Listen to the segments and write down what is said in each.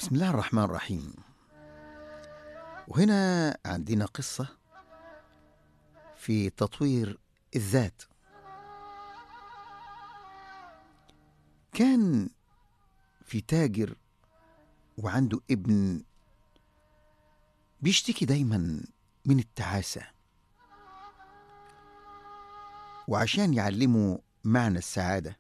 بسم الله الرحمن الرحيم وهنا عندنا قصة في تطوير الذات كان في تاجر وعنده ابن بيشتكي دايما من التعاسة وعشان يعلمه معنى السعادة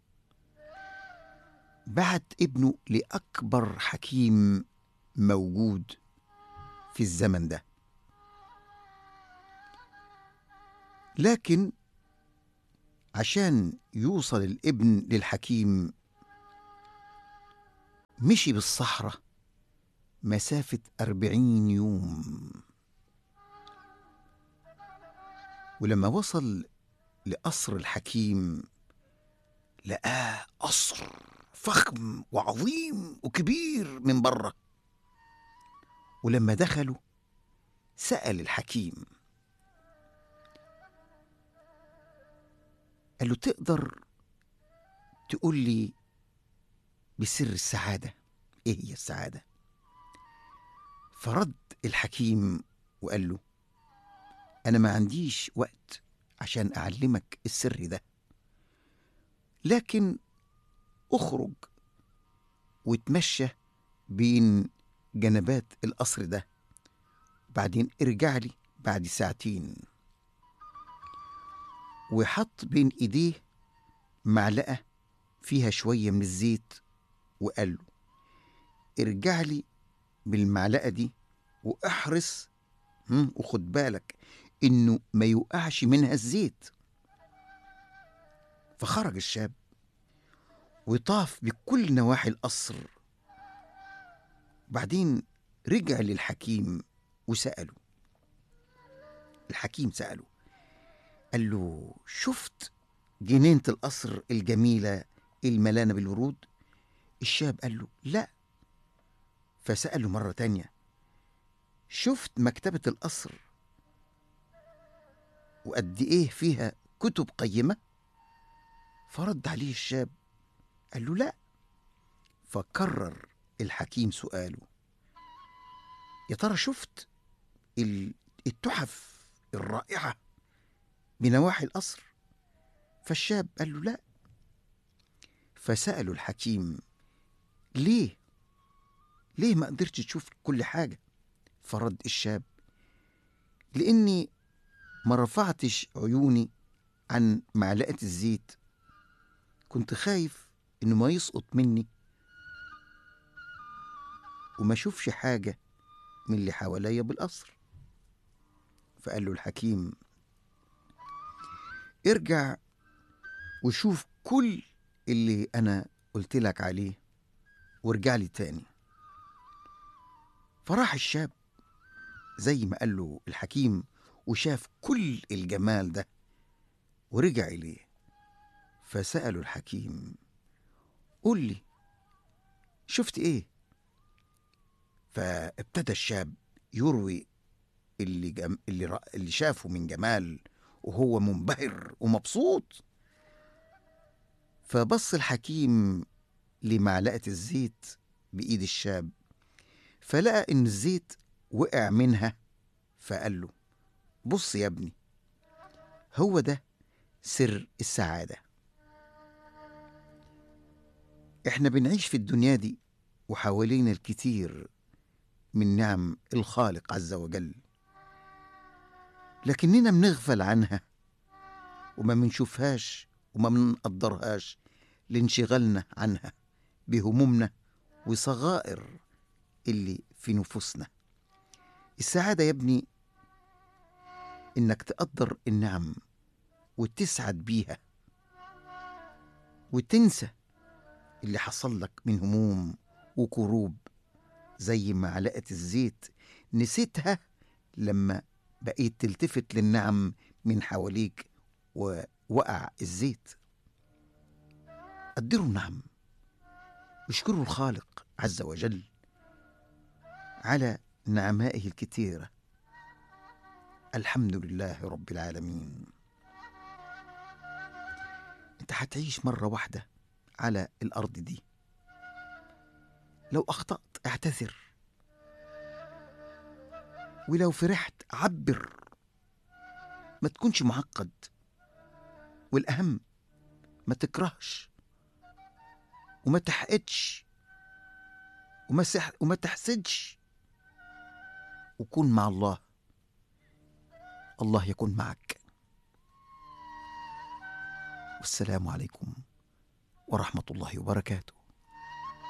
بعت ابنه لأكبر حكيم موجود في الزمن ده لكن عشان يوصل الابن للحكيم مشي بالصحراء مسافة أربعين يوم ولما وصل لقصر الحكيم لقاه قصر فخم وعظيم وكبير من بره ولما دخلوا سأل الحكيم قال له تقدر تقول لي بسر السعادة ايه هي السعادة فرد الحكيم وقال له انا ما عنديش وقت عشان اعلمك السر ده لكن اخرج وتمشى بين جنبات القصر ده بعدين ارجع لي بعد ساعتين وحط بين ايديه معلقة فيها شوية من الزيت وقال له ارجع لي بالمعلقة دي واحرص هم، وخد بالك انه ما يوقعش منها الزيت فخرج الشاب وطاف بكل نواحي القصر بعدين رجع للحكيم وسأله الحكيم سأله قال له شفت جنينة القصر الجميلة الملانة بالورود الشاب قال له لا فسأله مرة تانية شفت مكتبة القصر وقد ايه فيها كتب قيمة فرد عليه الشاب قال له لا فكرر الحكيم سؤاله يا ترى شفت ال- التحف الرائعة بنواحي القصر فالشاب قال له لا فسأله الحكيم ليه ليه ما قدرتش تشوف كل حاجة فرد الشاب لأني ما رفعتش عيوني عن معلقة الزيت كنت خايف إنه ما يسقط مني وما أشوفش حاجة من اللي حواليا بالقصر فقال له الحكيم ارجع وشوف كل اللي أنا قلت لك عليه وارجع لي تاني فراح الشاب زي ما قال له الحكيم وشاف كل الجمال ده ورجع إليه فسأله الحكيم قول لي شفت ايه فابتدى الشاب يروي اللي جم... اللي, رأ... اللي شافه من جمال وهو منبهر ومبسوط فبص الحكيم لمعلقة الزيت بإيد الشاب فلقى إن الزيت وقع منها فقال له بص يا ابني هو ده سر السعادة احنا بنعيش في الدنيا دي وحوالينا الكثير من نعم الخالق عز وجل لكننا بنغفل عنها وما بنشوفهاش وما بنقدرهاش لانشغالنا عنها بهمومنا وصغائر اللي في نفوسنا السعادة يا ابني إنك تقدر النعم وتسعد بيها وتنسى اللي حصل لك من هموم وكروب زي معلقة الزيت نسيتها لما بقيت تلتفت للنعم من حواليك ووقع الزيت قدروا النعم اشكروا الخالق عز وجل على نعمائه الكثيرة الحمد لله رب العالمين انت هتعيش مرة واحدة على الأرض دي لو أخطأت اعتذر ولو فرحت عبر ما تكونش معقد والأهم ما تكرهش وما تحقدش وما, سح وما تحسدش وكون مع الله الله يكون معك والسلام عليكم ورحمة الله وبركاته